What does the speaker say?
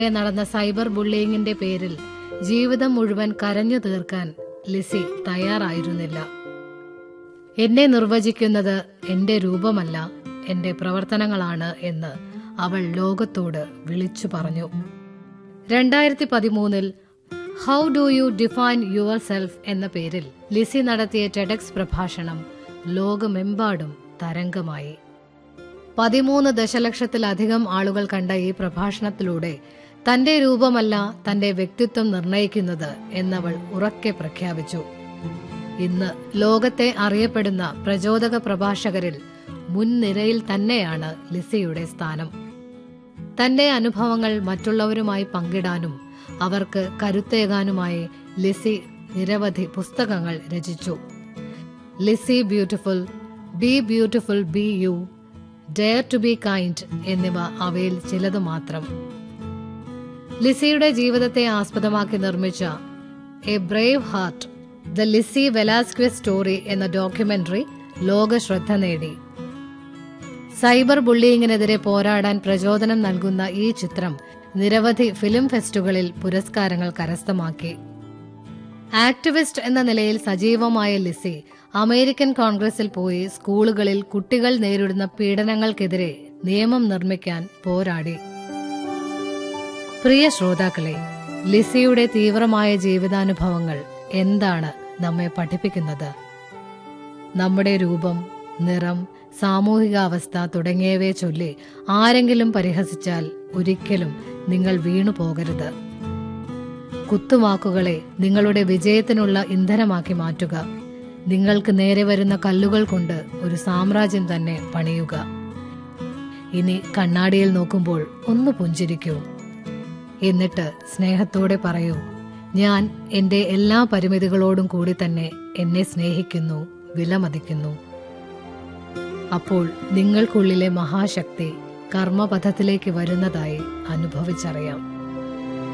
നടന്ന സൈബർ ബുള്ളിയിങ്ങിന്റെ പേരിൽ ജീവിതം മുഴുവൻ കരഞ്ഞു തീർക്കാൻ ലിസി തയ്യാറായിരുന്നില്ല എന്നെ നിർവചിക്കുന്നത് എന്റെ രൂപമല്ല എന്റെ പ്രവർത്തനങ്ങളാണ് എന്ന് അവൾ ലോകത്തോട് വിളിച്ചു പറഞ്ഞു രണ്ടായിരത്തി പതിമൂന്നിൽ how do you define yourself എന്ന പേരിൽ ലിസി നടത്തിയ ടെഡക്സ് പ്രഭാഷണം ലോകമെമ്പാടും തരംഗമായി പതിമൂന്ന് ദശലക്ഷത്തിലധികം ആളുകൾ കണ്ട ഈ പ്രഭാഷണത്തിലൂടെ തന്റെ രൂപമല്ല തന്റെ വ്യക്തിത്വം നിർണയിക്കുന്നത് എന്നവൾ ഉറക്കെ പ്രഖ്യാപിച്ചു ഇന്ന് ലോകത്തെ അറിയപ്പെടുന്ന പ്രചോദക പ്രഭാഷകരിൽ മുൻനിരയിൽ തന്നെയാണ് ലിസിയുടെ സ്ഥാനം തന്റെ അനുഭവങ്ങൾ മറ്റുള്ളവരുമായി പങ്കിടാനും അവർക്ക് കരുത്തേകാനുമായി ലിസി നിരവധി പുസ്തകങ്ങൾ രചിച്ചു Lizzie beautiful be beautiful be you dare to be kind എന്നിവ അവയിൽ ചിലത് മാത്രം ലിസിയുടെ ജീവിതത്തെ ആസ്പദമാക്കി നിർമ്മിച്ച a brave heart the Lizzie Velasquez story എന്ന ഡോക്യുമെന്ററി ലോക ശ്രദ്ധ നേടി സൈബർ ബുള്ളിയിങ്ങിനെതിരെ പോരാടാൻ പ്രചോദനം നൽകുന്ന ഈ ചിത്രം നിരവധി ഫിലിം ഫെസ്റ്റുകളിൽ പുരസ്കാരങ്ങൾ കരസ്ഥമാക്കി ആക്ടിവിസ്റ്റ് എന്ന നിലയിൽ സജീവമായ ലിസി അമേരിക്കൻ കോൺഗ്രസിൽ പോയി സ്കൂളുകളിൽ കുട്ടികൾ നേരിടുന്ന പീഡനങ്ങൾക്കെതിരെ നിയമം നിർമ്മിക്കാൻ പോരാടി പ്രിയ ശ്രോതാക്കളെ ലിസിയുടെ തീവ്രമായ ജീവിതാനുഭവങ്ങൾ എന്താണ് നമ്മെ പഠിപ്പിക്കുന്നത് നമ്മുടെ രൂപം നിറം സാമൂഹികാവസ്ഥ തുടങ്ങിയവയെ ചൊല്ലി ആരെങ്കിലും പരിഹസിച്ചാൽ ഒരിക്കലും നിങ്ങൾ വീണു പോകരുത് കുത്തുവാക്കുകളെ നിങ്ങളുടെ വിജയത്തിനുള്ള ഇന്ധനമാക്കി മാറ്റുക നിങ്ങൾക്ക് നേരെ വരുന്ന കല്ലുകൾ കൊണ്ട് ഒരു സാമ്രാജ്യം തന്നെ പണിയുക ഇനി കണ്ണാടിയിൽ നോക്കുമ്പോൾ ഒന്ന് പുഞ്ചിരിക്കൂ എന്നിട്ട് സ്നേഹത്തോടെ പറയൂ ഞാൻ എന്റെ എല്ലാ പരിമിതികളോടും കൂടി തന്നെ എന്നെ സ്നേഹിക്കുന്നു വിലമതിക്കുന്നു അപ്പോൾ നിങ്ങൾക്കുള്ളിലെ മഹാശക്തി കർമ്മപഥത്തിലേക്ക് വരുന്നതായി അനുഭവിച്ചറിയാം